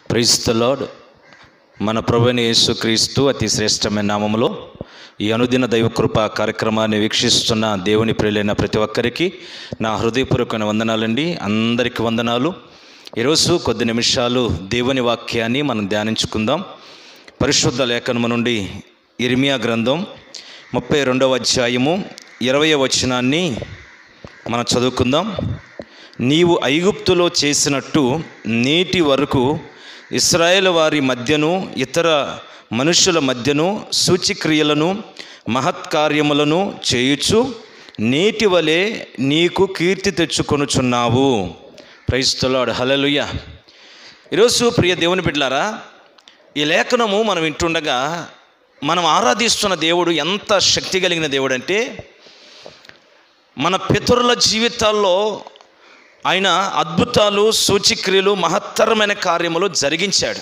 praise the lord మన ప్రభుని యేసుక్రీస్తు అతి శ్రేష్టమైన నామములో ఈ అనుదిన దైవ కృప కార్యక్రమాన్ని వీక్షిస్తున్న దేవుని ప్రియులైన ప్రతి ఒక్కరికి నా హృదయపూర్వకమైన వందనాలండి అందరికీ వందనాలు ఈరోజు కొద్ది నిమిషాలు దేవుని వాక్యాన్ని మనం ధ్యానించుకుందాం పరిశుద్ధ లేఖనము నుండి ఇర్మియా గ్రంథం ముప్పై రెండవ అధ్యాయము ఇరవై వచనాన్ని మనం చదువుకుందాం నీవు ఐగుప్తులో చేసినట్టు నేటి వరకు ఇస్రాయేల్ వారి మధ్యను ఇతర మనుషుల మధ్యను సూచిక్రియలను మహత్కార్యములను చేయుచు నేటి వలె నీకు కీర్తి తెచ్చుకొనుచున్నావు ప్రైస్తులాడు హలలుయ ఈరోజు ప్రియ దేవుని బిడ్డలారా ఈ లేఖనము మనం వింటుండగా మనం ఆరాధిస్తున్న దేవుడు ఎంత శక్తి కలిగిన దేవుడు అంటే మన పితరుల జీవితాల్లో ఆయన అద్భుతాలు సూచిక్రియలు మహత్తరమైన కార్యములు జరిగించాడు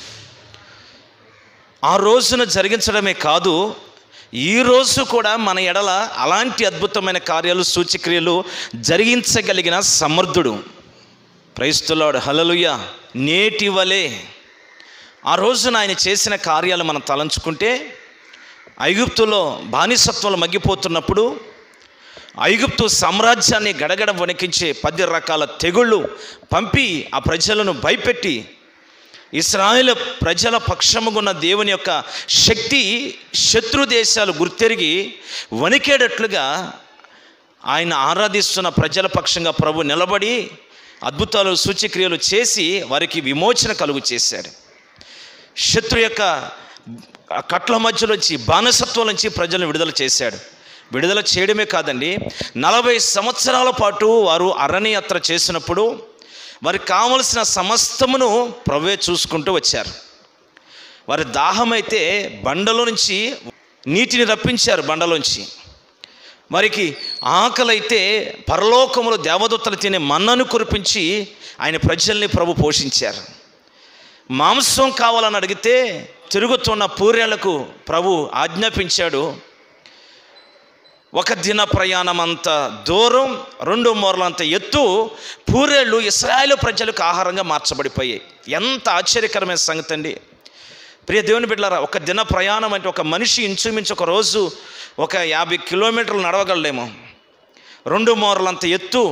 ఆ రోజున జరిగించడమే కాదు ఈ రోజు కూడా మన ఎడల అలాంటి అద్భుతమైన కార్యాలు సూచిక్రియలు జరిగించగలిగిన సమర్థుడు క్రైస్తులాడు హలలుయ నేటి వలె ఆ రోజున ఆయన చేసిన కార్యాలు మనం తలంచుకుంటే ఐగుప్తులో బానిసత్వంలో మగ్గిపోతున్నప్పుడు ఐగుప్తు సామ్రాజ్యాన్ని గడగడ వణికించే పది రకాల తెగుళ్ళు పంపి ఆ ప్రజలను భయపెట్టి ఇస్రాయేల్ ప్రజల పక్షముగున్న దేవుని యొక్క శక్తి శత్రు దేశాలు గుర్తెరిగి వణికేటట్లుగా ఆయన ఆరాధిస్తున్న ప్రజల పక్షంగా ప్రభు నిలబడి అద్భుతాలు సూచక్రియలు చేసి వారికి విమోచన కలుగు చేశాడు శత్రు యొక్క కట్ల మధ్యలో నుంచి బానిసత్వం నుంచి ప్రజలను విడుదల చేశాడు విడుదల చేయడమే కాదండి నలభై సంవత్సరాల పాటు వారు అరణ్యయాత్ర చేసినప్పుడు వారికి కావలసిన సమస్తమును ప్రవే చూసుకుంటూ వచ్చారు వారి దాహమైతే బండలో నుంచి నీటిని రప్పించారు బండలోంచి వారికి ఆకలైతే పరలోకములో దేవదూతలు తినే మన్నను కురిపించి ఆయన ప్రజల్ని ప్రభు పోషించారు మాంసం కావాలని అడిగితే తిరుగుతున్న పూర్యాలకు ప్రభు ఆజ్ఞాపించాడు ఒక దిన ప్రయాణం అంత దూరం రెండు మూరలంత ఎత్తు పూరేళ్ళు ఇస్రాయేల్ ప్రజలకు ఆహారంగా మార్చబడిపోయాయి ఎంత ఆశ్చర్యకరమైన సంగతి అండి ప్రియ దేవుని బిడ్డలారా ఒక దిన ప్రయాణం అంటే ఒక మనిషి ఇంచుమించు ఒక రోజు ఒక యాభై కిలోమీటర్లు నడవగలడేమో రెండు మూరలంత ఎత్తు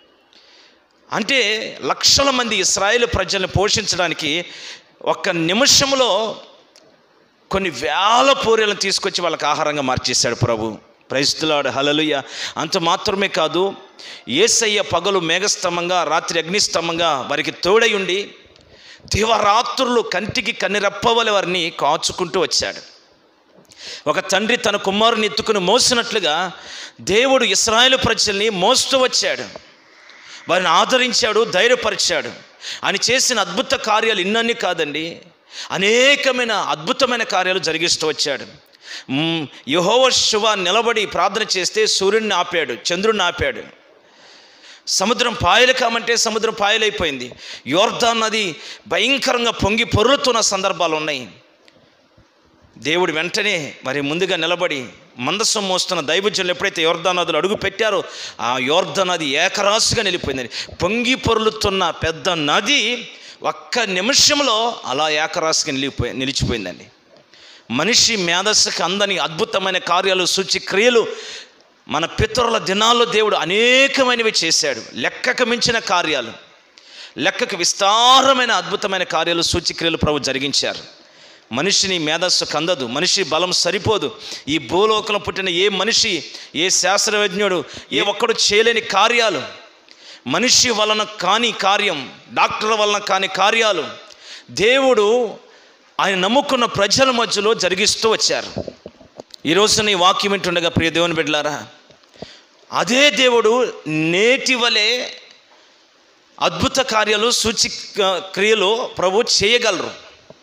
అంటే లక్షల మంది ఇస్రాయేల్ ప్రజల్ని పోషించడానికి ఒక్క నిమిషంలో కొన్ని వేల పూరీలను తీసుకొచ్చి వాళ్ళకి ఆహారంగా మార్చేశాడు ప్రభు ప్రైస్తులాడు హలలుయ అంత మాత్రమే కాదు ఏసయ్య పగలు మేఘస్తంభంగా రాత్రి అగ్నిస్తంభంగా వారికి తోడై ఉండి దివరాత్రులు కంటికి కన్నిరప్పవలి వారిని కాచుకుంటూ వచ్చాడు ఒక తండ్రి తన కుమారుని ఎత్తుకుని మోసినట్లుగా దేవుడు ఇస్రాయేల్ ప్రజల్ని మోస్తూ వచ్చాడు వారిని ఆదరించాడు ధైర్యపరిచాడు ఆయన చేసిన అద్భుత కార్యాలు ఇన్నన్నీ కాదండి అనేకమైన అద్భుతమైన కార్యాలు జరిగిస్తూ వచ్చాడు యహోవ శుభ నిలబడి ప్రార్థన చేస్తే సూర్యుడిని ఆపాడు చంద్రుడిని ఆపాడు సముద్రం పాయలు కామంటే సముద్రం పాయలైపోయింది యోర్ధా నది భయంకరంగా పొంగి పొర్లుతున్న సందర్భాలు ఉన్నాయి దేవుడు వెంటనే మరి ముందుగా నిలబడి మందస్సం మోస్తున్న దైవజనులు ఎప్పుడైతే యోర్ధా నదులు అడుగు పెట్టారో ఆ యోర్ధా నది ఏకరాశిగా నిలిపోయిందండి పొంగి పొర్లుతున్న పెద్ద నది ఒక్క నిమిషంలో అలా ఏకరాశిగా నిలిపోయి నిలిచిపోయిందండి మనిషి మేధస్సుకు అందని అద్భుతమైన కార్యాలు సూచి క్రియలు మన పితరుల దినాల్లో దేవుడు అనేకమైనవి చేశాడు లెక్కకు మించిన కార్యాలు లెక్కకు విస్తారమైన అద్భుతమైన కార్యాలు సూచిక్రియలు ప్రభు జరిగించారు మనిషిని మేధస్సు కందదు మనిషి బలం సరిపోదు ఈ భూలోకంలో పుట్టిన ఏ మనిషి ఏ శాస్త్రజ్ఞుడు ఏ ఒక్కడు చేయలేని కార్యాలు మనిషి వలన కాని కార్యం డాక్టర్ వలన కాని కార్యాలు దేవుడు ఆయన నమ్ముకున్న ప్రజల మధ్యలో జరిగిస్తూ వచ్చారు ఈరోజు నీ వాక్యం వింటుండగా ప్రియ దేవుని బిడ్డలారా అదే దేవుడు నేటి వలె అద్భుత కార్యాలు సూచి క్రియలు ప్రభు చేయగలరు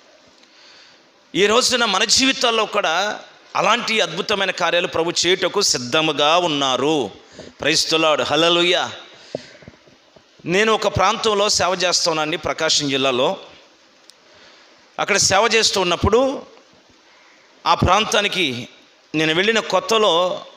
ఈ రోజున మన జీవితాల్లో కూడా అలాంటి అద్భుతమైన కార్యాలు ప్రభు చేయుటకు సిద్ధముగా ఉన్నారు ప్రైస్తులాడు హలలుయ నేను ఒక ప్రాంతంలో సేవ చేస్తున్నానండి ప్రకాశం జిల్లాలో అక్కడ సేవ చేస్తూ ఉన్నప్పుడు ఆ ప్రాంతానికి నేను వెళ్ళిన కొత్తలో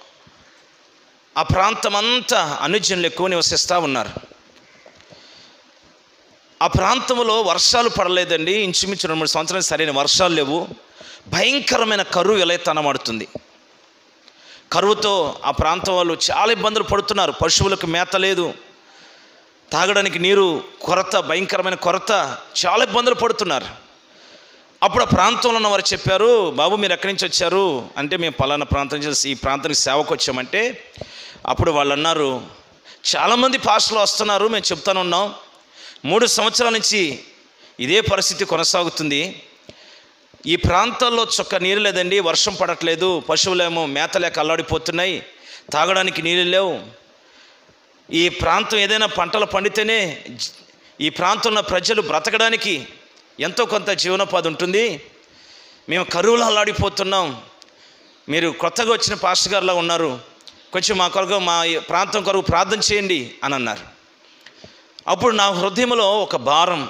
ఆ ప్రాంతం అంతా అనుజనులు ఎక్కువ నివసిస్తూ ఉన్నారు ఆ ప్రాంతంలో వర్షాలు పడలేదండి ఇంచుమించు రెండు మూడు సంవత్సరాలు సరైన వర్షాలు లేవు భయంకరమైన కరువు ఎలైతనమాడుతుంది కరువుతో ఆ ప్రాంతం వాళ్ళు చాలా ఇబ్బందులు పడుతున్నారు పశువులకు మేత లేదు తాగడానికి నీరు కొరత భయంకరమైన కొరత చాలా ఇబ్బందులు పడుతున్నారు అప్పుడు ఆ ప్రాంతంలో ఉన్న వారు చెప్పారు బాబు మీరు ఎక్కడి నుంచి వచ్చారు అంటే మేము పలానా ప్రాంతం నుంచి ఈ ప్రాంతానికి సేవకు వచ్చామంటే అప్పుడు వాళ్ళు అన్నారు చాలామంది పాస్టర్లు వస్తున్నారు మేము చెప్తాను ఉన్నాం మూడు సంవత్సరాల నుంచి ఇదే పరిస్థితి కొనసాగుతుంది ఈ ప్రాంతాల్లో చొక్క నీరు లేదండి వర్షం పడట్లేదు పశువులేమో మేత లేక అల్లాడిపోతున్నాయి తాగడానికి నీళ్ళు లేవు ఈ ప్రాంతం ఏదైనా పంటలు పండితేనే జ- ఈ ప్రాంతంలో ఉన్న ప్రజలు బ్రతకడానికి ఎంతో కొంత జీవనోపాధి ఉంటుంది మేము కరువులో అల్లాడిపోతున్నాం మీరు కొత్తగా వచ్చిన పాస్టర్ గారిలా ఉన్నారు కొంచెం మా కొరకు మా ఈ ప్రాంతం కొరకు ప్రార్థన చేయండి అని అన్నారు అప్పుడు నా హృదయంలో ఒక భారం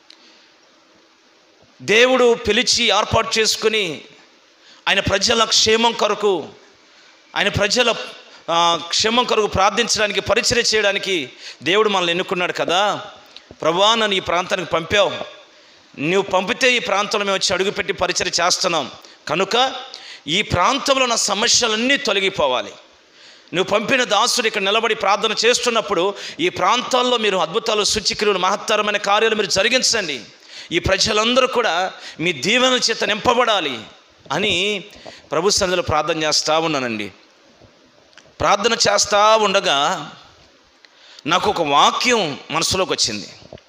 దేవుడు పిలిచి ఏర్పాటు చేసుకుని ఆయన ప్రజల క్షేమం కొరకు ఆయన ప్రజల ఆ, క్షేమం కొరకు ప్రార్థించడానికి పరిచయం చేయడానికి దేవుడు మనల్ని ఎన్నుకున్నాడు కదా ప్రభా నన్ను ఈ ప్రాంతానికి పంపావు నువ్వు పంపితే ఈ ప్రాంతంలో మేము వచ్చి అడుగుపెట్టి పరిచయం చేస్తున్నాం కనుక ఈ ప్రాంతంలో నా సమస్యలన్నీ తొలగిపోవాలి నువ్వు పంపిన దాసుడు ఇక్కడ నిలబడి ప్రార్థన చేస్తున్నప్పుడు ఈ ప్రాంతాల్లో మీరు అద్భుతాలు సూచిక్రియలు మహత్తరమైన కార్యాలు మీరు జరిగించండి ఈ ప్రజలందరూ కూడా మీ దీవెన చేత నింపబడాలి అని ప్రభు సన్నిధిలో ప్రార్థన చేస్తూ ఉన్నానండి ప్రార్థన చేస్తూ ఉండగా నాకు ఒక వాక్యం మనసులోకి వచ్చింది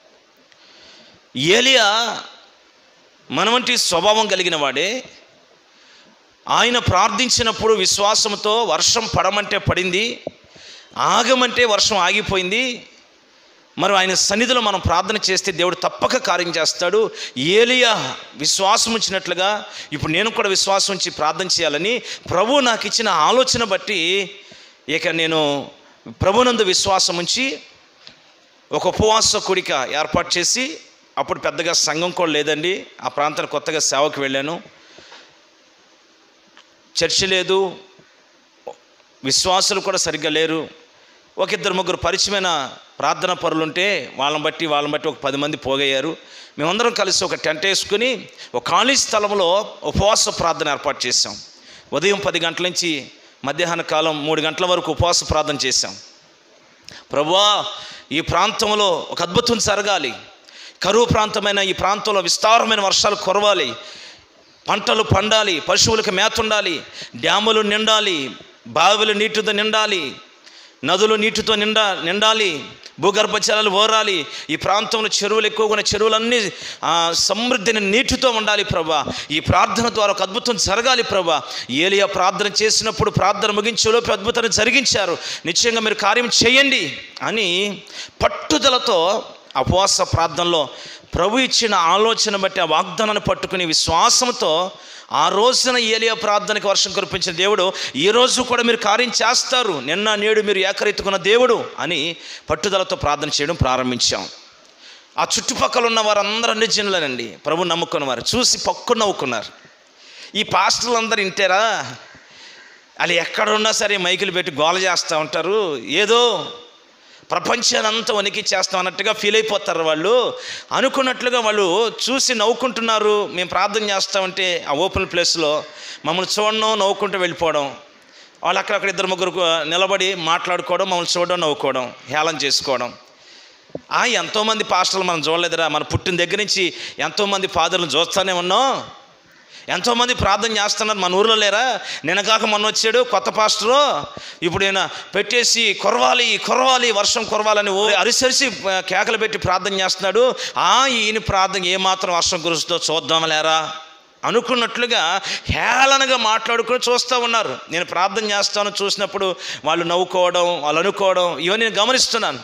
ఏలియా మన వంటి స్వభావం కలిగిన వాడే ఆయన ప్రార్థించినప్పుడు విశ్వాసంతో వర్షం పడమంటే పడింది ఆగమంటే వర్షం ఆగిపోయింది మరి ఆయన సన్నిధిలో మనం ప్రార్థన చేస్తే దేవుడు తప్పక కార్యం చేస్తాడు ఏలియా విశ్వాసం ఉంచినట్లుగా ఇప్పుడు నేను కూడా విశ్వాసం ఉంచి ప్రార్థన చేయాలని ప్రభు నాకు ఇచ్చిన ఆలోచన బట్టి ఇక నేను ప్రభునందు విశ్వాసం ఉంచి ఒక ఉపవాస కూడిక ఏర్పాటు చేసి అప్పుడు పెద్దగా సంఘం కూడా లేదండి ఆ ప్రాంతానికి కొత్తగా సేవకు వెళ్ళాను చర్చి లేదు విశ్వాసులు కూడా సరిగ్గా లేరు ఒక ఇద్దరు ముగ్గురు పరిచయమైన ప్రార్థన పరులు ఉంటే వాళ్ళని బట్టి వాళ్ళని బట్టి ఒక పది మంది పోగయ్యారు మేమందరం కలిసి ఒక టెంట్ వేసుకుని ఒక ఖాళీ స్థలంలో ఉపవాస ప్రార్థన ఏర్పాటు చేశాం ఉదయం పది గంటల నుంచి మధ్యాహ్న కాలం మూడు గంటల వరకు ఉపవాస ప్రార్థన చేశాం ప్రభువా ఈ ప్రాంతంలో ఒక అద్భుతం జరగాలి కరువు ప్రాంతమైన ఈ ప్రాంతంలో విస్తారమైన వర్షాలు కురవాలి పంటలు పండాలి పశువులకు మేత ఉండాలి డ్యాములు నిండాలి బావిలు నీటితో నిండాలి నదులు నీటితో నిండా నిండాలి భూగర్భ జలాలు ఓరాలి ఈ ప్రాంతంలో చెరువులు ఎక్కువగా ఉన్న చెరువులన్నీ ఆ, సమృద్ధిని నీటితో ఉండాలి ప్రభా ఈ ప్రార్థన ద్వారా ఒక అద్భుతం జరగాలి ప్రభా ఏలియా ప్రార్థన చేసినప్పుడు ప్రార్థన ముగించేలోపు అద్భుతాన్ని జరిగించారు నిశ్చయంగా మీరు కార్యం చేయండి అని పట్టుదలతో ఉపవాస ప్రార్థనలో ప్రభు ఇచ్చిన ఆలోచన బట్టి ఆ వాగ్దానాన్ని పట్టుకుని విశ్వాసంతో ఆ రోజున ఏలియా ప్రార్థనకి వర్షం కురిపించిన దేవుడు ఈ రోజు కూడా మీరు కార్యం చేస్తారు నిన్న నేడు మీరు ఏకరెత్తుకున్న దేవుడు అని పట్టుదలతో ప్రార్థన చేయడం ప్రారంభించాం ఆ చుట్టుపక్కల ఉన్న వారందరూ అన్ని జనులనండి ప్రభు నమ్ముకున్న వారు చూసి పక్కు నవ్వుకున్నారు ఈ పాస్టర్లు అందరు ఇంటారా వాళ్ళు ఎక్కడున్నా సరే మైకులు పెట్టి గోల చేస్తూ ఉంటారు ఏదో ప్రపంచాన్ని అంతా వణికి చేస్తాం అన్నట్టుగా ఫీల్ అయిపోతారు వాళ్ళు అనుకున్నట్లుగా వాళ్ళు చూసి నవ్వుకుంటున్నారు మేము ప్రార్థన చేస్తామంటే ఆ ఓపెన్ ప్లేస్లో మమ్మల్ని చూడడం నవ్వుకుంటూ వెళ్ళిపోవడం వాళ్ళు అక్కడక్కడ ఇద్దరు ముగ్గురు నిలబడి మాట్లాడుకోవడం మమ్మల్ని చూడడం నవ్వుకోవడం హేళన చేసుకోవడం ఆ ఎంతోమంది పాస్టర్లు మనం చూడలేదురా మన పుట్టిన దగ్గర నుంచి ఎంతోమంది ఫాదర్లు చూస్తూనే ఉన్నాం ఎంతోమంది ప్రార్థన చేస్తున్నారు మన ఊర్లో లేరా నిన్న కాక మొన్న వచ్చాడు కొత్త పాస్టరు ఇప్పుడు ఈయన పెట్టేసి కొరవాలి కొరవాలి వర్షం కొరవాలని ఓ అరిసరిసి ఆ, కేకలు పెట్టి ప్రార్థన చేస్తున్నాడు ఆ ఈయన ప్రార్థన ఏమాత్రం వర్షం కురుస్తుందో చూద్దాం లేరా అనుకున్నట్లుగా హేళనగా మాట్లాడుకుని చూస్తూ ఉన్నారు నేను ప్రార్థన చేస్తాను చూసినప్పుడు వాళ్ళు నవ్వుకోవడం వాళ్ళు అనుకోవడం ఇవన్నీ నేను గమనిస్తున్నాను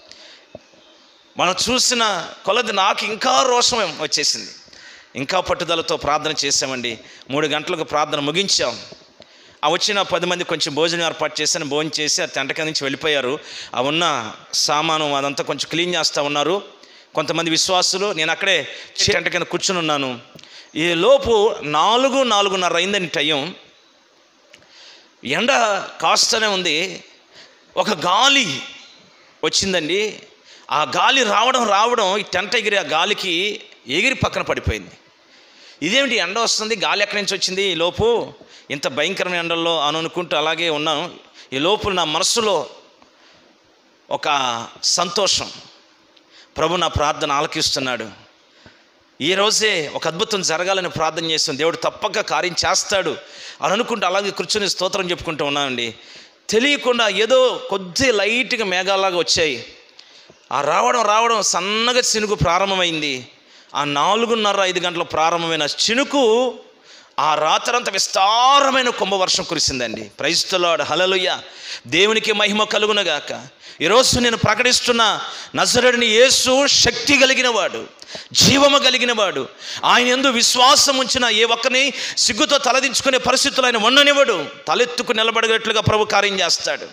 మనం చూసిన కొలది నాకు ఇంకా రోషం వచ్చేసింది ఇంకా పట్టుదలతో ప్రార్థన చేసామండి మూడు గంటలకు ప్రార్థన ముగించాం ఆ వచ్చిన పది మంది కొంచెం భోజనం ఏర్పాటు చేశాను భోజనం చేసి ఆ తెంటక నుంచి వెళ్ళిపోయారు ఆ ఉన్న సామాను అదంతా కొంచెం క్లీన్ చేస్తూ ఉన్నారు కొంతమంది విశ్వాసులు నేను అక్కడే టెంట కింద కూర్చుని ఉన్నాను ఈ లోపు నాలుగు నాలుగున్నర అయిందని టైం ఎండ కాస్తూనే ఉంది ఒక గాలి వచ్చిందండి ఆ గాలి రావడం రావడం ఈ టెంట్ ఎగిరి ఆ గాలికి ఎగిరి పక్కన పడిపోయింది ఇదేమిటి ఎండ వస్తుంది గాలి ఎక్కడి నుంచి వచ్చింది ఈ లోపు ఇంత భయంకరమైన ఎండల్లో అని అనుకుంటూ అలాగే ఉన్నాను ఈ లోపు నా మనసులో ఒక సంతోషం ప్రభు నా ప్రార్థన ఆలకిస్తున్నాడు ఈ రోజే ఒక అద్భుతం జరగాలని ప్రార్థన చేస్తాం దేవుడు తప్పక కార్యం చేస్తాడు అని అనుకుంటూ అలాగే కూర్చొని స్తోత్రం చెప్పుకుంటూ ఉన్నానండి తెలియకుండా ఏదో కొద్ది లైట్గా మేఘాలాగా వచ్చాయి ఆ రావడం రావడం సన్నగా చినుకు ప్రారంభమైంది ఆ నాలుగున్నర ఐదు గంటల ప్రారంభమైన చినుకు ఆ రాత్రంతా విస్తారమైన కుంభవర్షం కురిసిందండి ప్రైస్తులాడు హలలుయ్య దేవునికి మహిమ కలుగునగాక ఈరోజు నేను ప్రకటిస్తున్న నజరుడిని యేసు శక్తి కలిగిన వాడు జీవము కలిగిన వాడు ఆయన ఎందు విశ్వాసం ఉంచిన ఏ ఒక్కని సిగ్గుతో తలదించుకునే పరిస్థితులు ఆయన ఉండనివ్వడు తలెత్తుకు నిలబడగట్టుగా ప్రభు కార్యం చేస్తాడు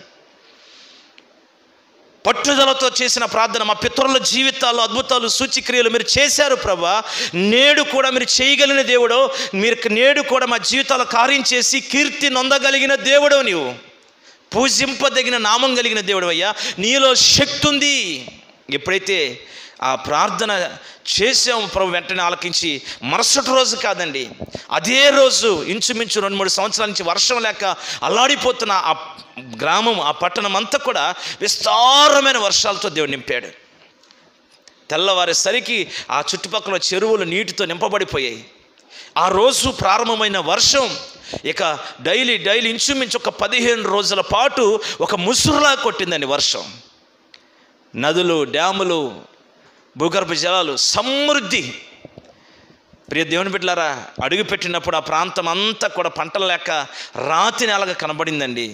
పట్టుదలతో చేసిన ప్రార్థన మా పితరుల జీవితాల్లో అద్భుతాలు సూచిక్రియలు మీరు చేశారు ప్రభా నేడు కూడా మీరు చేయగలిగిన దేవుడు మీరు నేడు కూడా మా జీవితాల కార్యం చేసి కీర్తి నొందగలిగిన దేవుడు నీవు పూజింపదగిన నామం కలిగిన దేవుడు అయ్యా నీలో శక్తి ఉంది ఎప్పుడైతే ఆ ప్రార్థన చేసాము ప్రభు వెంటనే ఆలకించి మరుసటి రోజు కాదండి అదే రోజు ఇంచుమించు రెండు మూడు సంవత్సరాల నుంచి వర్షం లేక అల్లాడిపోతున్న ఆ గ్రామం ఆ పట్టణం అంతా కూడా విస్తారమైన వర్షాలతో దేవుడు నింపాడు తెల్లవారేసరికి ఆ చుట్టుపక్కల చెరువులు నీటితో నింపబడిపోయాయి ఆ రోజు ప్రారంభమైన వర్షం ఇక డైలీ డైలీ ఇంచుమించు ఒక పదిహేను రోజుల పాటు ఒక ముసురులా కొట్టిందండి వర్షం నదులు డ్యాములు భూగర్భ జలాలు సమృద్ధి ప్రియ దేవుని బిడ్డలారా అడుగు పెట్టినప్పుడు ఆ ప్రాంతం అంతా కూడా పంటలు లేక రాతి నెలగా కనబడిందండి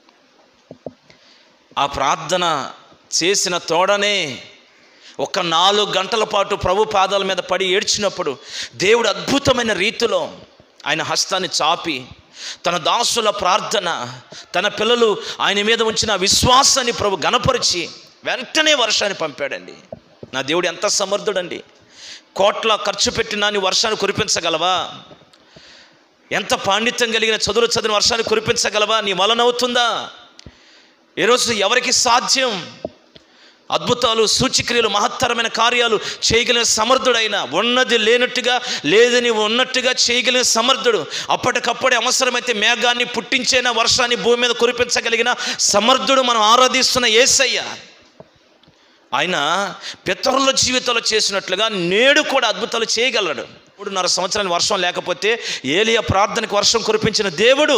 ఆ ప్రార్థన చేసిన తోడనే ఒక నాలుగు గంటల పాటు ప్రభు పాదాల మీద పడి ఏడ్చినప్పుడు దేవుడు అద్భుతమైన రీతిలో ఆయన హస్తాన్ని చాపి తన దాసుల ప్రార్థన తన పిల్లలు ఆయన మీద ఉంచిన విశ్వాసాన్ని ప్రభు గణపరిచి వెంటనే వర్షాన్ని పంపాడండి నా దేవుడు ఎంత సమర్థుడండి కోట్ల ఖర్చు పెట్టినా నీ వర్షాన్ని కురిపించగలవా ఎంత పాండిత్యం కలిగిన చదువులు చదివిన వర్షాన్ని కురిపించగలవా నీ వలనవుతుందా ఈరోజు ఎవరికి సాధ్యం అద్భుతాలు సూచిక్రియలు మహత్తరమైన కార్యాలు చేయగలిగిన సమర్థుడైన ఉన్నది లేనట్టుగా లేదని ఉన్నట్టుగా చేయగలిగిన సమర్థుడు అప్పటికప్పుడే అవసరమైతే మేఘాన్ని పుట్టించైన వర్షాన్ని భూమి మీద కురిపించగలిగిన సమర్థుడు మనం ఆరాధిస్తున్న ఏసయ్య ఆయన పితరుల జీవితంలో చేసినట్లుగా నేడు కూడా అద్భుతాలు చేయగలడు మూడున్నర సంవత్సరానికి వర్షం లేకపోతే ఏలియా ప్రార్థనకు వర్షం కురిపించిన దేవుడు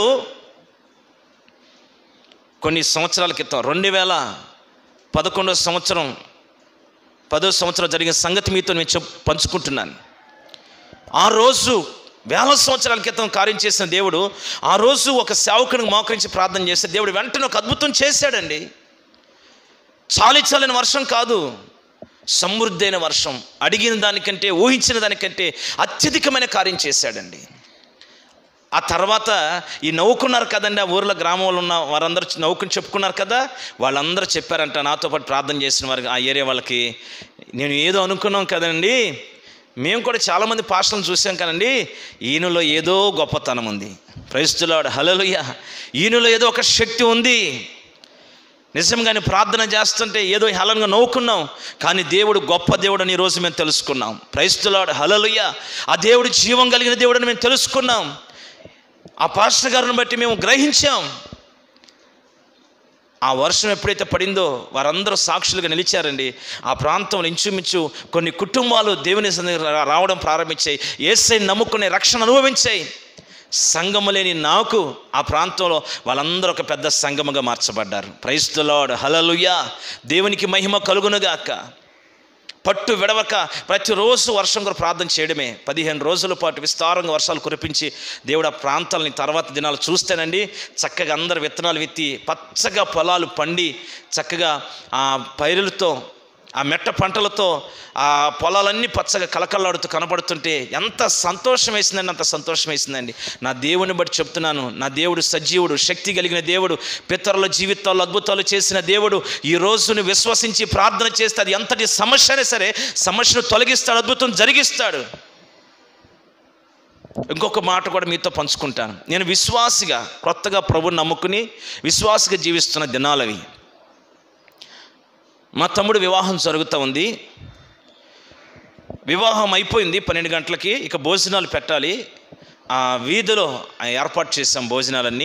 కొన్ని సంవత్సరాల క్రితం రెండు వేల పదకొండవ సంవత్సరం పదో సంవత్సరం జరిగిన సంగతి మీతో నేను చెప్ పంచుకుంటున్నాను ఆ రోజు వేల సంవత్సరాల క్రితం కార్యం చేసిన దేవుడు ఆ రోజు ఒక సేవకునికి మోకరించి ప్రార్థన చేస్తే దేవుడు వెంటనే ఒక అద్భుతం చేశాడండి చాలి చాలని వర్షం కాదు సమృద్ధైన వర్షం అడిగిన దానికంటే ఊహించిన దానికంటే అత్యధికమైన కార్యం చేశాడండి ఆ తర్వాత ఈ నవ్వుకున్నారు కదండి ఆ ఊర్లో గ్రామంలో ఉన్న వారందరూ నవ్వుకుని చెప్పుకున్నారు కదా వాళ్ళందరూ చెప్పారంట నాతో పాటు ప్రార్థన చేసిన వారికి ఆ ఏరియా వాళ్ళకి నేను ఏదో అనుకున్నాం కదండి మేము కూడా చాలామంది పాస్టర్లను చూసాం కదండి ఈయనలో ఏదో గొప్పతనం ఉంది ప్రస్తులాడు హలలుయ ఈయనలో ఏదో ఒక శక్తి ఉంది నిజంగానే ప్రార్థన చేస్తుంటే ఏదో హలంగా నవ్వుకున్నాం కానీ దేవుడు గొప్ప దేవుడు అని ఈరోజు మేము తెలుసుకున్నాం క్రైస్తులాడు హలలుయ ఆ దేవుడు జీవం కలిగిన దేవుడని మేము తెలుసుకున్నాం ఆ పాస్టర్ గారిని బట్టి మేము గ్రహించాం ఆ వర్షం ఎప్పుడైతే పడిందో వారందరూ సాక్షులుగా నిలిచారండి ఆ ప్రాంతంలో ఇంచుమించు కొన్ని కుటుంబాలు దేవుని సన్నిధికి రా- రావడం ప్రారంభించాయి ఏసై నమ్ముకునే రక్షణ అనుభవించాయి సంగము లేని నాకు ఆ ప్రాంతంలో వాళ్ళందరూ ఒక పెద్ద సంగముగా మార్చబడ్డారు ప్రైస్తులాడు హలలుయా దేవునికి మహిమ కలుగునుగాక పట్టు విడవక ప్రతిరోజు వర్షం కొరకు ప్రార్థన చేయడమే పదిహేను రోజుల పాటు విస్తారంగా వర్షాలు కురిపించి దేవుడు ఆ ప్రాంతాలని తర్వాత దినాలు చూస్తేనండి చక్కగా అందరు విత్తనాలు విత్తి పచ్చగా పొలాలు పండి చక్కగా ఆ పైరులతో ఆ మెట్ట పంటలతో ఆ పొలాలన్నీ పచ్చగా కలకల్లాడుతూ కనబడుతుంటే ఎంత సంతోషం వేసిందండి అంత సంతోషం వేసిందండి నా దేవుని బట్టి చెప్తున్నాను నా దేవుడు సజీవుడు శక్తి కలిగిన దేవుడు పితరుల జీవితాల్లో అద్భుతాలు చేసిన దేవుడు ఈ రోజును విశ్వసించి ప్రార్థన చేస్తే అది ఎంతటి సమస్య అయినా సరే సమస్యను తొలగిస్తాడు అద్భుతం జరిగిస్తాడు ఇంకొక మాట కూడా మీతో పంచుకుంటాను నేను విశ్వాసిగా కొత్తగా ప్రభుని నమ్ముకుని విశ్వాసిగా జీవిస్తున్న దినాలవి మా తమ్ముడు వివాహం జరుగుతూ ఉంది వివాహం అయిపోయింది పన్నెండు గంటలకి ఇక భోజనాలు పెట్టాలి ఆ వీధిలో ఏర్పాటు చేసాం భోజనాలన్నీ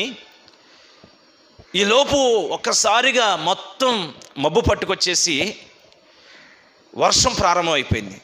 ఈలోపు ఒక్కసారిగా మొత్తం మబ్బు పట్టుకొచ్చేసి వర్షం ప్రారంభమైపోయింది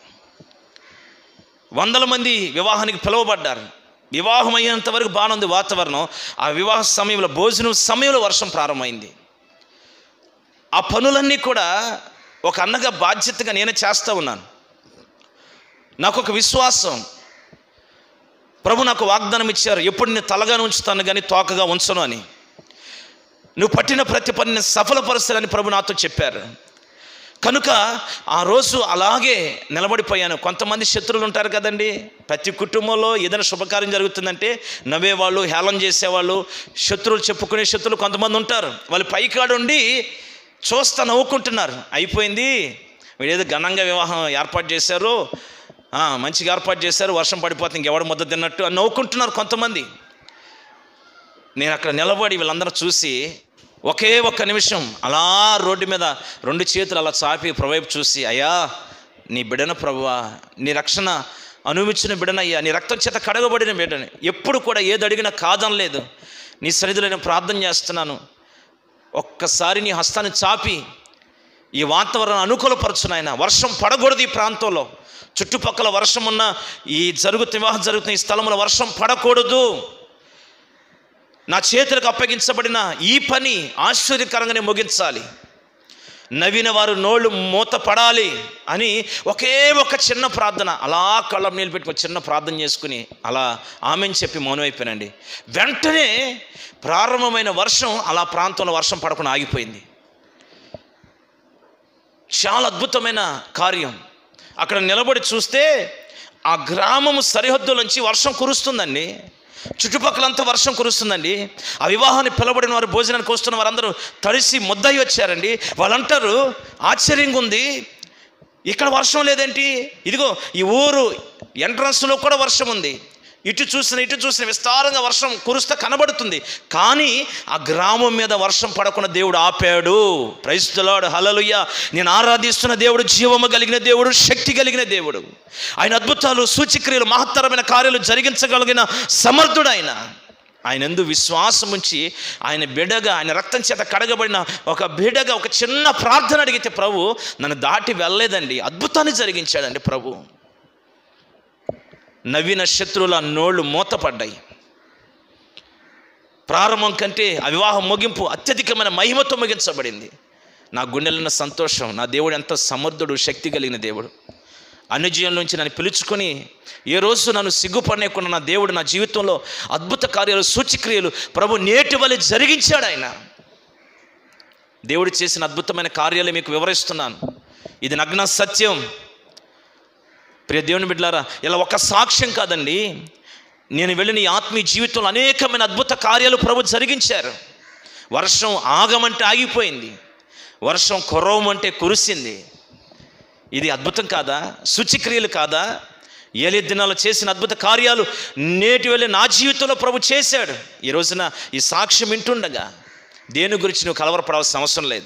వందల మంది వివాహానికి పిలువబడ్డారు వివాహం అయ్యేంత వరకు బాగుంది వాతావరణం ఆ వివాహ సమయంలో భోజనం సమయంలో వర్షం ప్రారంభమైంది ఆ పనులన్నీ కూడా ఒక అన్నగా బాధ్యతగా నేనే చేస్తూ ఉన్నాను నాకు ఒక విశ్వాసం ప్రభు నాకు వాగ్దానం ఇచ్చారు ఎప్పుడు నేను తలగా ఉంచుతాను కానీ తోకగా ఉంచను అని నువ్వు పట్టిన ప్రతి పనిని సఫలపరుస్తానని ప్రభు నాతో చెప్పారు కనుక ఆ రోజు అలాగే నిలబడిపోయాను కొంతమంది శత్రువులు ఉంటారు కదండి ప్రతి కుటుంబంలో ఏదైనా శుభకార్యం జరుగుతుందంటే నవ్వేవాళ్ళు హేళన చేసేవాళ్ళు శత్రువులు చెప్పుకునే శత్రువులు కొంతమంది ఉంటారు వాళ్ళు పైకాడుండి చూస్తా నవ్వుకుంటున్నారు అయిపోయింది వీడేదో ఘనంగా వివాహం ఏర్పాటు చేశారు ఆ, మంచిగా ఏర్పాటు చేశారు వర్షం పడిపోతే ఇంకెవడ ముద్ద తిన్నట్టు అని నవ్వుకుంటున్నారు కొంతమంది నేను అక్కడ నిలబడి వీళ్ళందరూ చూసి ఒకే ఒక్క నిమిషం అలా రోడ్డు మీద రెండు చేతులు అలా చాపి ప్రవైపు చూసి అయ్యా నీ బిడన ప్రభువా నీ రక్షణ అనుమించిన బిడనయ్యా నీ రక్తం చేత కడగబడిన బిడ్డని ఎప్పుడు కూడా ఏది అడిగినా కాదనలేదు నీ సన్నిధిలో నేను ప్రార్థన చేస్తున్నాను ఒక్కసారి నీ హస్తాన్ని చాపి ఈ వాతావరణం అనుకూలపరచు నాయన వర్షం పడకూడదు ఈ ప్రాంతంలో చుట్టుపక్కల వర్షం ఉన్న ఈ జరుగుతున్న వివాహం జరుగుతున్న ఈ స్థలంలో వర్షం పడకూడదు నా చేతులకు అప్పగించబడిన ఈ పని ఆశ్చర్యకరంగానే ముగించాలి నవ్విన వారు నోళ్ళు మూత పడాలి అని ఒకే ఒక చిన్న ప్రార్థన అలా కళ్ళం నీళ్ళు పెట్టుకొని చిన్న ప్రార్థన చేసుకుని అలా ఆమెని చెప్పి మౌనమైపోయానండి వెంటనే ప్రారంభమైన వర్షం అలా ప్రాంతంలో వర్షం పడకుండా ఆగిపోయింది చాలా అద్భుతమైన కార్యం అక్కడ నిలబడి చూస్తే ఆ గ్రామం సరిహద్దులోంచి వర్షం కురుస్తుందండి చుట్టుపక్కలంతా వర్షం కురుస్తుందండి ఆ వివాహాన్ని పిలబడిన వారు భోజనానికి వస్తున్న వారందరూ తడిసి ముద్దయి వచ్చారండి వాళ్ళంటారు ఆశ్చర్యంగా ఉంది ఇక్కడ వర్షం లేదేంటి ఇదిగో ఈ ఊరు ఎంట్రన్స్లో కూడా వర్షం ఉంది ఇటు చూసిన ఇటు చూసిన విస్తారంగా వర్షం కురుస్తా కనబడుతుంది కానీ ఆ గ్రామం మీద వర్షం పడకుండా దేవుడు ఆపాడు క్రైస్తలాడు హలలుయ్య నేను ఆరాధిస్తున్న దేవుడు జీవము కలిగిన దేవుడు శక్తి కలిగిన దేవుడు ఆయన అద్భుతాలు సూచిక్రియలు మహత్తరమైన కార్యాలు జరిగించగలిగిన సమర్థుడు ఆయన ఆయన ఎందు విశ్వాసం ఉంచి ఆయన బిడగా ఆయన రక్తం చేత కడగబడిన ఒక బిడగా ఒక చిన్న ప్రార్థన అడిగితే ప్రభు నన్ను దాటి వెళ్ళలేదండి అద్భుతాన్ని జరిగించాడండి ప్రభు నవీన శత్రువుల నోళ్ళు మూతపడ్డాయి ప్రారంభం కంటే ఆ వివాహం ముగింపు అత్యధికమైన మహిమతో ముగించబడింది నా గుండెలున్న సంతోషం నా దేవుడు ఎంత సమర్థుడు శక్తి కలిగిన దేవుడు అనుజయం నుంచి నన్ను పిలుచుకొని ఏ రోజు నన్ను సిగ్గుపడలేకుండా నా దేవుడు నా జీవితంలో అద్భుత కార్యాలు సూచిక్రియలు ప్రభు నేటి వలె జరిగించాడు ఆయన దేవుడు చేసిన అద్భుతమైన కార్యాలు మీకు వివరిస్తున్నాను ఇది నగ్న సత్యం ప్రియ దేవుని బిడ్డలారా ఇలా ఒక సాక్ష్యం కాదండి నేను వెళ్ళిన ఈ ఆత్మీయ జీవితంలో అనేకమైన అద్భుత కార్యాలు ప్రభు జరిగించారు వర్షం ఆగమంటే ఆగిపోయింది వర్షం కురవమంటే కురిసింది ఇది అద్భుతం కాదా శుచిక్రియలు కాదా ఏలే దినాలు చేసిన అద్భుత కార్యాలు నేటి వెళ్ళి నా జీవితంలో ప్రభు చేశాడు ఈ రోజున ఈ సాక్ష్యం వింటుండగా దేని గురించి నువ్వు కలవరపడాల్సిన అవసరం లేదు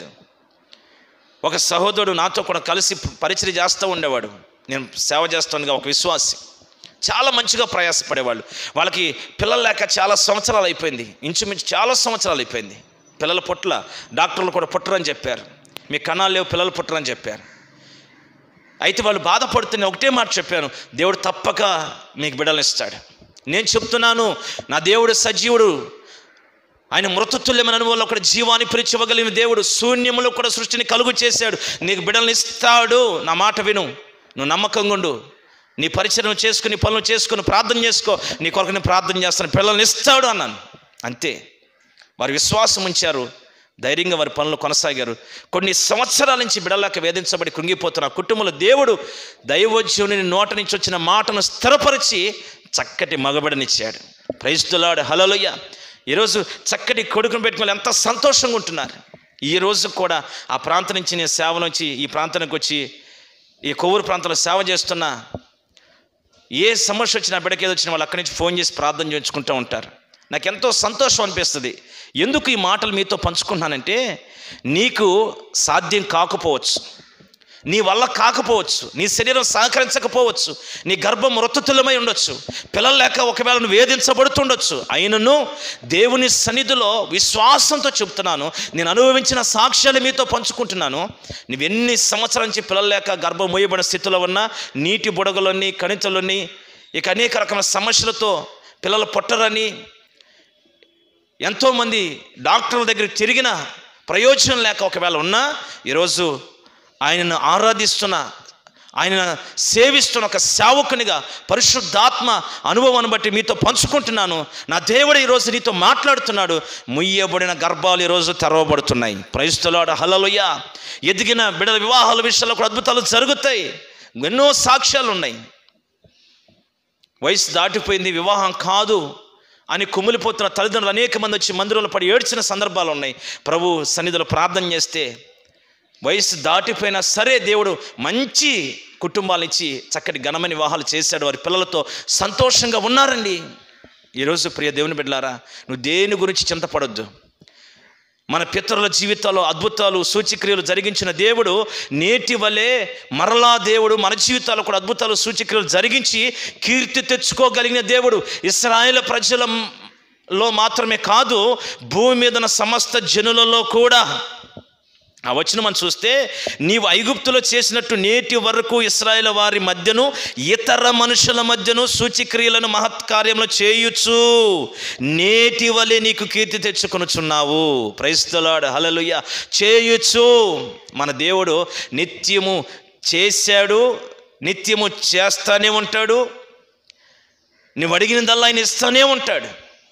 ఒక సహోదరుడు నాతో కూడా కలిసి పరిచయం చేస్తూ ఉండేవాడు నేను సేవ చేస్తుండగా ఒక విశ్వాసి చాలా మంచిగా ప్రయాసపడేవాళ్ళు వాళ్ళకి పిల్లలు లేక చాలా సంవత్సరాలు అయిపోయింది ఇంచుమించు చాలా సంవత్సరాలు అయిపోయింది పిల్లల పుట్ల డాక్టర్లు కూడా పుట్టరని చెప్పారు మీ కణాలు లేవు పిల్లలు పుట్టరని చెప్పారు అయితే వాళ్ళు బాధపడుతున్న ఒకటే మాట చెప్పాను దేవుడు తప్పక మీకు బిడ్డలు ఇస్తాడు నేను చెప్తున్నాను నా దేవుడు సజీవుడు ఆయన మృతతుల్యమైన అనుభవంలో ఒకటి జీవాన్ని పిలిచివ్వగలిగిన దేవుడు శూన్యములో కూడా సృష్టిని కలుగు చేశాడు నీకు బిడ్డలను ఇస్తాడు నా మాట విను నువ్వు నమ్మకంగా ఉండు నీ పరిచయం చేసుకుని పనులు చేసుకుని ప్రార్థన చేసుకో నీ కొరకు నేను ప్రార్థన చేస్తాను పిల్లల్ని ఇస్తాడు అన్నాను అంతే వారు విశ్వాసం ఉంచారు ధైర్యంగా వారి పనులు కొనసాగారు కొన్ని సంవత్సరాల నుంచి బిడలాక వేధించబడి కృంగిపోతున్న ఆ కుటుంబంలో దేవుడు దైవోజ్యుని నోట నుంచి వచ్చిన మాటను స్థిరపరిచి చక్కటి మగబిడనిచ్చాడు ప్రైస్తులాడు హలలుయ్య ఈరోజు చక్కటి కొడుకును పెట్టుకుని ఎంత సంతోషంగా ఉంటున్నారు ఈ రోజు కూడా ఆ ప్రాంతం నుంచి నేను సేవ నుంచి ఈ ప్రాంతానికి వచ్చి ఈ కొవ్వూరు ప్రాంతంలో సేవ చేస్తున్నా ఏ సమస్య వచ్చినా బిడ్డకి ఏదో వచ్చినా వాళ్ళు అక్కడి నుంచి ఫోన్ చేసి ప్రార్థన చేయించుకుంటూ ఉంటారు నాకెంతో సంతోషం అనిపిస్తుంది ఎందుకు ఈ మాటలు మీతో పంచుకుంటున్నానంటే నీకు సాధ్యం కాకపోవచ్చు నీ వల్ల కాకపోవచ్చు నీ శరీరం సహకరించకపోవచ్చు నీ గర్భం మృతతులమై ఉండొచ్చు పిల్లలు లేక ఒకవేళ నువ్వు వేధించబడుతుండొచ్చు అయినను దేవుని సన్నిధిలో విశ్వాసంతో చెప్తున్నాను నేను అనుభవించిన సాక్ష్యాలు మీతో పంచుకుంటున్నాను నువ్వు ఎన్ని సంవత్సరాల నుంచి పిల్లలు లేక గర్భం మోయబడిన స్థితిలో ఉన్నా నీటి బుడగలోని కణితలోని ఇక అనేక రకమైన సమస్యలతో పిల్లలు పుట్టరని ఎంతోమంది డాక్టర్ల దగ్గరికి తిరిగిన ప్రయోజనం లేక ఒకవేళ ఉన్నా ఈరోజు ఆయనను ఆరాధిస్తున్న ఆయన సేవిస్తున్న ఒక సేవకునిగా పరిశుద్ధాత్మ అనుభవాన్ని బట్టి మీతో పంచుకుంటున్నాను నా దేవుడు ఈరోజు నీతో మాట్లాడుతున్నాడు ముయ్యబడిన గర్భాలు ఈరోజు తెరవబడుతున్నాయి ప్రయస్తులాడు హలలుయ ఎదిగిన బిడల వివాహాల విషయాల్లో కూడా అద్భుతాలు జరుగుతాయి ఎన్నో సాక్ష్యాలు ఉన్నాయి వయసు దాటిపోయింది వివాహం కాదు అని కుమిలిపోతున్న తల్లిదండ్రులు అనేక మంది వచ్చి మందిరంలో పడి ఏడ్చిన సందర్భాలు ఉన్నాయి ప్రభు సన్నిధిలో ప్రార్థన చేస్తే వయసు దాటిపోయినా సరే దేవుడు మంచి కుటుంబాలు ఇచ్చి చక్కటి ఘనమైన వివాహాలు చేశాడు వారి పిల్లలతో సంతోషంగా ఉన్నారండి ఈరోజు ప్రియ దేవుని బిడ్డలారా నువ్వు దేని గురించి చింతపడొద్దు మన పితరుల జీవితాల్లో అద్భుతాలు సూచక్రియలు జరిగించిన దేవుడు నేటి వలె మరలా దేవుడు మన జీవితాల్లో కూడా అద్భుతాలు సూచక్రియలు జరిగించి కీర్తి తెచ్చుకోగలిగిన దేవుడు ఇస్రాయేల్ ప్రజలలో మాత్రమే కాదు భూమి మీద ఉన్న సమస్త జనులలో కూడా ఆ వచ్చిన మనం చూస్తే నీవు ఐగుప్తులో చేసినట్టు నేటి వరకు ఇస్రాయేల్ వారి మధ్యను ఇతర మనుషుల మధ్యను సూచిక్రియలను మహత్కార్యంలో చేయొచ్చు నేటి వలె నీకు కీర్తి తెచ్చుకొనుచున్నావు ప్రైస్తలాడు హలలుయ చేయొచ్చు మన దేవుడు నిత్యము చేశాడు నిత్యము చేస్తానే ఉంటాడు నువ్వు అడిగినదల్లా ఆయన ఇస్తానే ఉంటాడు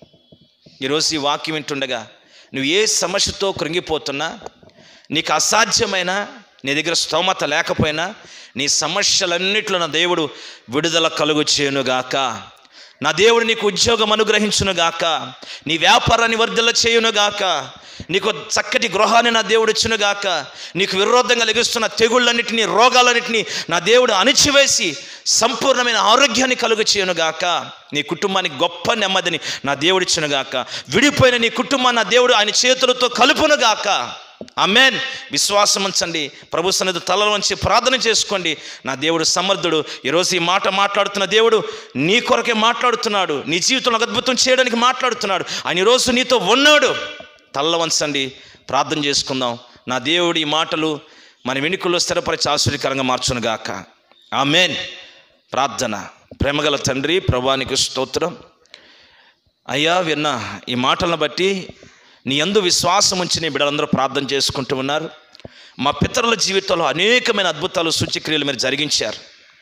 ఈరోజు ఈ వాక్యం వింటుండగా నువ్వు ఏ సమస్యతో కృంగిపోతున్నా నీకు అసాధ్యమైన నీ దగ్గర స్తోమత లేకపోయినా నీ సమస్యలన్నిట్లో నా దేవుడు విడుదల కలుగు చేయునుగాక నా దేవుడు నీకు ఉద్యోగం అనుగ్రహించునుగాక నీ వ్యాపారాన్ని వర్ధల చేయునుగాక నీకు చక్కటి గృహాన్ని నా దేవుడు ఇచ్చునుగాక నీకు విరోధంగా లెగుస్తున్న తెగుళ్ళన్నిటినీ రోగాలన్నిటినీ నా దేవుడు అణిచివేసి సంపూర్ణమైన ఆరోగ్యాన్ని కలుగు చేయునుగాక నీ కుటుంబానికి గొప్ప నెమ్మదిని నా దేవుడు ఇచ్చునుగాక విడిపోయిన నీ కుటుంబాన్ని నా దేవుడు ఆయన చేతులతో కలుపునుగాక అమెన్ విశ్వాసం ఉంచండి ప్రభు సన్నిధి తలలోంచి ప్రార్థన చేసుకోండి నా దేవుడు సమర్థుడు ఈరోజు ఈ మాట మాట్లాడుతున్న దేవుడు నీ కొరకే మాట్లాడుతున్నాడు నీ జీవితంలో ఒక అద్భుతం చేయడానికి మాట్లాడుతున్నాడు ఆయన ఈరోజు నీతో ఉన్నాడు తల్ల వంచండి ప్రార్థన చేసుకుందాం నా దేవుడి ఈ మాటలు మన వెనుకల్లో స్థిరపరిచి ఆశ్చర్యకరంగా మార్చునుగాక ఆమెన్ ప్రార్థన ప్రేమగల తండ్రి ప్రభానికి స్తోత్రం అయ్యా విన్న ఈ మాటలను బట్టి నీ అందు విశ్వాసం ఉంచి నీ బిడ్డలందరూ ప్రార్థన చేసుకుంటూ ఉన్నారు మా పితరుల జీవితంలో అనేకమైన అద్భుతాలు సూచక్రియలు మీరు జరిగించారు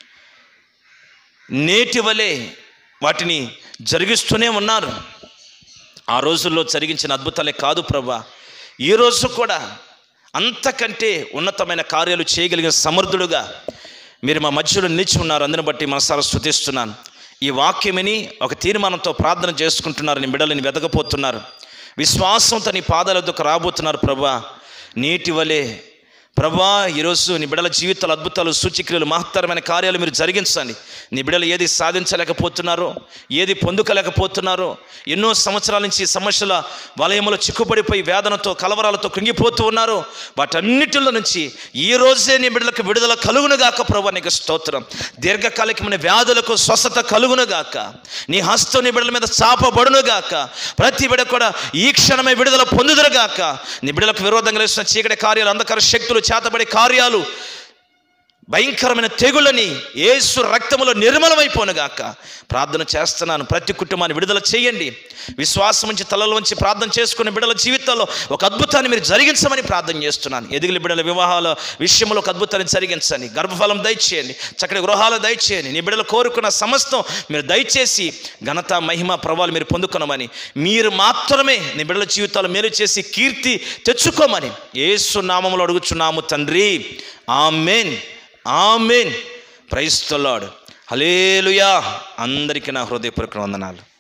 నేటి వలె వాటిని జరిగిస్తూనే ఉన్నారు ఆ రోజుల్లో జరిగించిన అద్భుతాలే కాదు ప్రభా ఈ రోజు కూడా అంతకంటే ఉన్నతమైన కార్యాలు చేయగలిగిన సమర్థుడుగా మీరు మా మధ్యలో నిలిచి ఉన్నారు అందుని బట్టి మనసారా స్థుతిస్తున్నాను ఈ వాక్యమిని ఒక తీర్మానంతో ప్రార్థన చేసుకుంటున్నారు నీ బిడ్డలని వెతకపోతున్నారు విశ్వాసంతో నీ పాదాల వద్దకు రాబోతున్నారు ప్రభా నీటి వలె ప్రభా ఈరోజు నీ బిడ్డల జీవితాలు అద్భుతాలు సూచిక్రియలు మహత్తరమైన కార్యాలు మీరు జరిగించండి నీ బిడ్డలు ఏది సాధించలేకపోతున్నారో ఏది పొందుకోలేకపోతున్నారో ఎన్నో సంవత్సరాల నుంచి సమస్యల వలయంలో చిక్కుపడిపోయి వేదనతో కలవరాలతో కృంగిపోతూ ఉన్నారు వాటన్నిటిలో నుంచి ఈ రోజే నీ బిడ్డలకు విడుదల కలుగునుగాక ప్రభా నీకు స్తోత్రం దీర్ఘకాలికమైన వ్యాధులకు స్వస్థత కలుగునుగాక నీ హస్తం నీ బిడ్డల మీద చాపబడునుగాక ప్రతి బిడ్డ కూడా ఈ క్షణమే విడుదల పొందుదురుగాక నీ బిడ్డలకు విరోధంగా లేచిన చీకటి కార్యాలు అంధకార శక్తులు చేతబడే కార్యాలు భయంకరమైన తెగులని ఏసు రక్తములో నిర్మలమైపోనుగాక ప్రార్థన చేస్తున్నాను ప్రతి కుటుంబాన్ని విడుదల చేయండి విశ్వాసం నుంచి తలలోంచి ప్రార్థన చేసుకునే బిడ్డల జీవితాల్లో ఒక అద్భుతాన్ని మీరు జరిగించమని ప్రార్థన చేస్తున్నాను ఎదిగిలి బిడ్డల వివాహాల విషయంలో ఒక అద్భుతాన్ని జరిగించండి గర్భఫలం దయచేయండి చక్కటి గృహాలు దయచేయండి నీ బిడ్డలు కోరుకున్న సమస్తం మీరు దయచేసి ఘనత మహిమ ప్రభావాలు మీరు పొందుకునమని మీరు మాత్రమే నీ బిడ్డల జీవితాలు మేలు చేసి కీర్తి తెచ్చుకోమని ఏసు నామములు అడుగుచున్నాము తండ్రి ఆమెన్ ఆమెన్ ప్రైస్తలాడు హలేలుయా అందరికీ నా హృదయపూర్వక వందనాలు